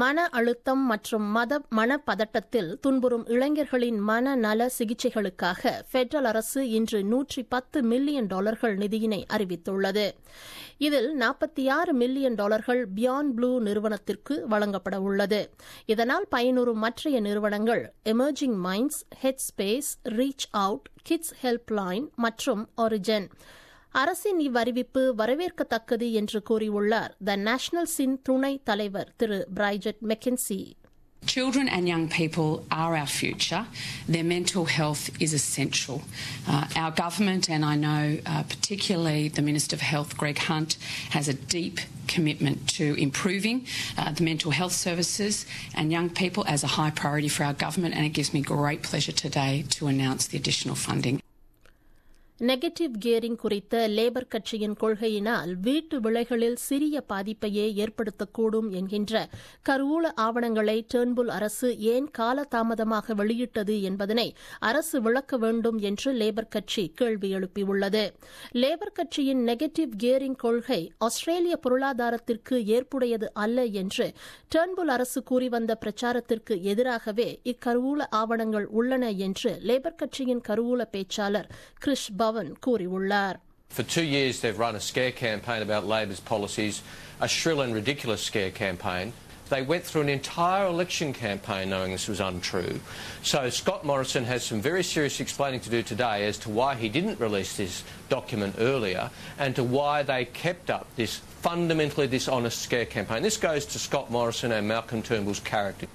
மன அழுத்தம் மற்றும் மத மனப்பதட்டத்தில் துன்புறும் இளைஞர்களின் மனநல சிகிச்சைகளுக்காக பெடரல் அரசு இன்று நூற்றி பத்து மில்லியன் டாலர்கள் நிதியினை அறிவித்துள்ளது இதில் நாற்பத்தி ஆறு மில்லியன் டாலர்கள் பியாண்ட் ப்ளூ நிறுவனத்திற்கு வழங்கப்பட உள்ளது இதனால் பயனுறும் மற்றைய நிறுவனங்கள் emerging minds head space reach out kids helpline மற்றும் ஒரிஜன் அரசின் இவ்வறிவிப்பு வரவேற்கத்தக்கது என்று கூறியுள்ளார் த நேஷனல் சின் துணை தலைவர் திரு Bridget McKenzie Children and young people are our future. Their mental health is essential. Uh, our government, and I know uh, particularly the Minister for Health, Greg Hunt, has a deep commitment to improving uh, the mental health services and young people as a high priority for our government, and it gives me great pleasure today to announce the additional funding. Negative gearing குறித்த Labor கட்சியின் கொள்கையினால் வீட்டு விலைகளில் சிறிய பாதிப்பையே ஏற்படுத்தக்கூடும் என்கின்ற கருவூல ஆவணங்களை டேர்ன்புல் அரசு ஏன் காலதாமதமாக வெளியிட்டது என்பதனை அரசு விளக்க வேண்டும் என்று லேபர் கட்சி கேள்வி எழுப்பியுள்ளது லேபர் கட்சியின் நெகட்டிவ் கியரிங் கொள்கை ஆஸ்திரேலிய பொருளாதாரத்திற்கு ஏற்புடையது அல்ல என்று டேர்ன்புல் அரசு கூறி வந்த பிரச்சாரத்திற்கு எதிராகவே இக்கருவூல ஆவணங்கள் உள்ளன என்று லேபர் கட்சியின் கருவூல பேச்சாளர் கிறிஷ் பவன் கூறியுள்ளார் For two years, they've run a scare campaign about Labor's policies, a shrill and ridiculous scare campaign. They went through an entire election campaign knowing this was untrue. So Scott Morrison has some very serious explaining to do today as to why he didn't release this document earlier and to why they kept up this fundamentally dishonest scare campaign. This goes to Scott Morrison and Malcolm Turnbull's character.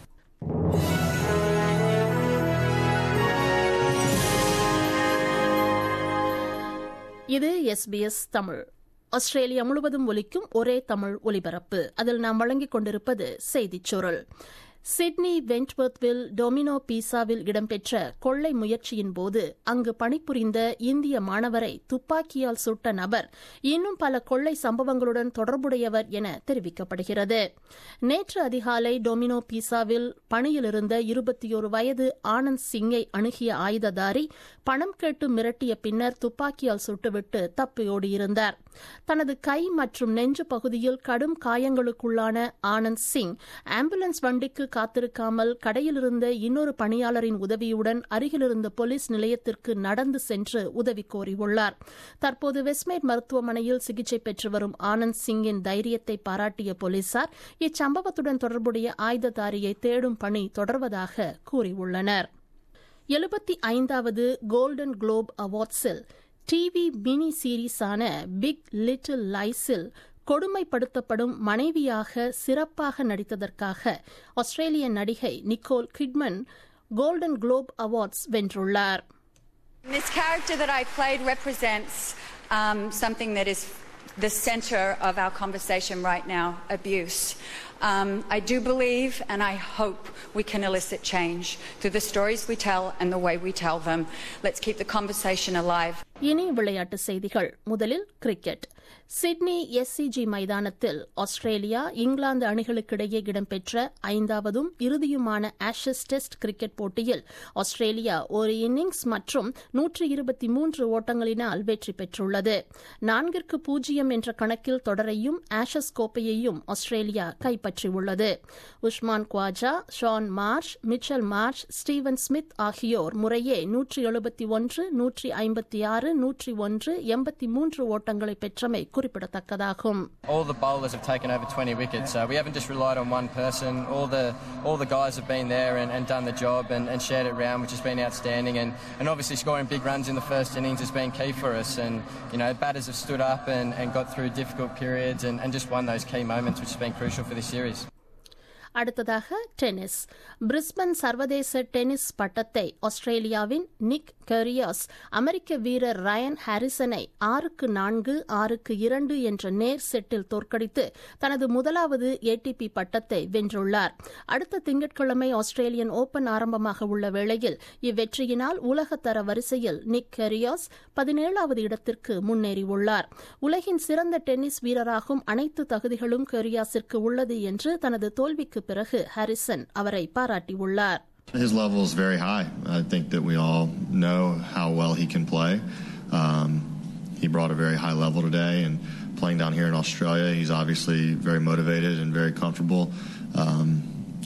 இது SBS Tamil Australia முழுவதும் ஒலிக்கும் ஒரே தமிழ் ஒலிபரப்பு அதில் நாம் வழங்கிக் கொண்டிருப்பது செய்திச் சுருள் சிட்னி வென்ட்வர்த்வில் டொமினோ பீசாவில் இடம்பெற்ற கொள்ளை முயற்சியின் போது அங்கு பணிபுரிந்த இந்திய மாணவரை துப்பாக்கியால் சுட்ட நபர் இன்னும் பல கொள்ளை சம்பவங்களுடன் தொடர்புடையவர் என தெரிவிக்கப்படுகிறது நேற்று அதிகாலை டொமினோ பீசாவில் பணியிலிருந்த இருபத்தியோரு வயது ஆனந்த் சிங்கை அணுகிய ஆயுததாரி பணம் கேட்டு மிரட்டிய பின்னர் துப்பாக்கியால் சுட்டுவிட்டு தப்பியோடியிருந்தார் தனது கை மற்றும் நெஞ்சு பகுதியில் கடும் காயங்களுக்குள்ளான ஆனந்த் சிங் ஆம்புலன்ஸ் வண்டிக்கு காத்திருக்காமல் கடையிலிருந்த இன்னொரு பணியாளரின் உதவியுடன் அருகிலிருந்த போலீஸ் நிலையத்திற்கு நடந்து சென்று உதவி கோரியுள்ளார் தற்போது வெஸ்ட்மேட் மருத்துவமனையில் சிகிச்சை பெற்று வரும் ஆனந்த் சிங்கின் தைரியத்தை பாராட்டிய போலீசார் இச்சம்பவத்துடன் தொடர்புடைய ஆயுததாரியை தேடும் பணி தொடர்வதாக கூறியுள்ளனர் எழுபத்தி ஐந்தாவது கோல்டன் குளோப் அவார்ட்ஸில் டிவி மினி சீரீஸான பிக் லிட்டில் லைஸில் கொடுமைப்படுத்தப்படும் மனைவியாக சிறப்பாக நடித்ததற்காக ஆஸ்திரேலிய நடிகை Nicole Kidman golden globe awards வென்றுள்ளார் This character that I played represents um, something that is the centre of our conversation right now abuse. Um, I do believe and I hope we can elicit change through the stories we tell and the way we tell them. Let's keep the conversation alive. இனி விளையாட்டு செய்திகள் முதலில் cricket Sydney SCG மைதானத்தில் Australia இங்கிலாந்து அணிகளுக்கிடையே இடம்பெற்ற ஐந்தாவதும் இறுதியுமான ஆஷஸ் டெஸ்ட் கிரிக்கெட் போட்டியில் ஆஸ்திரேலியா ஒரு இன்னிங்ஸ் மற்றும் நூற்று இருபத்தி மூன்று ஓட்டங்களினால் வெற்றி பெற்றுள்ளது நான்கிற்கு பூஜ்ஜியம் என்ற கணக்கில் தொடரையும் ஆஷஸ் கோப்பையையும் ஆஸ்திரேலியா கைப்பற்றியுள்ளது Usman Khawaja Shaun Marsh Mitchell Marsh Steven Smith ஆகியோர் முறையே நூற்றி எழுபத்தி ஒன்று நூற்றி ஐம்பத்தி ஆறு நூற்றி ஒன்று எண்பத்தி மூன்று ஓட்டங்களை பெற்றமை குறிப்பிடத்தக்கதாகும் All the bowlers have taken over 20 wickets. Uh, we haven't just relied on one person. All the all the guys have been there and, and done the job and, and shared it round, which has been outstanding. And, and obviously scoring big runs in the first innings has been key for us. And you know, batters have stood up and, and got through difficult periods and, and just won those key moments, which has been crucial for this series. அடுத்ததாக tennis Brisbane சர்வதேச tennis பட்டத்தை ஆஸ்திரேலியாவின் நிக் கரியாஸ் அமெரிக்க வீரர் Ryan ஹாரிசனை ஆறுக்கு நான்கு ஆறுக்கு இரண்டு என்ற நேர் செட்டில் தோற்கடித்து தனது முதலாவது ஏடிபி பட்டத்தை வென்றுள்ளார் அடுத்த திங்கட்கிழமை ஆஸ்திரேலியன் ஓபன் ஆரம்பமாக உள்ள வேளையில் இவ்வெற்றியினால் உலகத்தர வரிசையில் நிக் கரியாஸ் பதினேழாவது இடத்திற்கு முன்னேறியுள்ளார் உலகின் சிறந்த டென்னிஸ் வீரராகும் அனைத்து தகுதிகளும் கரியாஸிற்கு உள்ளது என்று தனது தோல்விக்கு பிறகு ஹாரிசன் அவரை பாராட்டியுள்ளார் His level is very high. I think that we all know how well he can play. Um, he brought a very high level today, and playing down here in Australia, he's obviously very motivated and very comfortable. Um,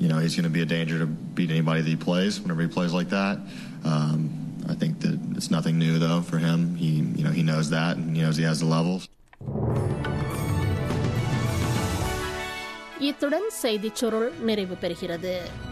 you know he's going to be a danger to beat anybody that he plays whenever he plays like that. Um, I think that it's nothing new though for him. He you know he knows that and he knows he has the levels. இத்துடன் செய்திச் சுருள் நிறைவு பெறுகிறது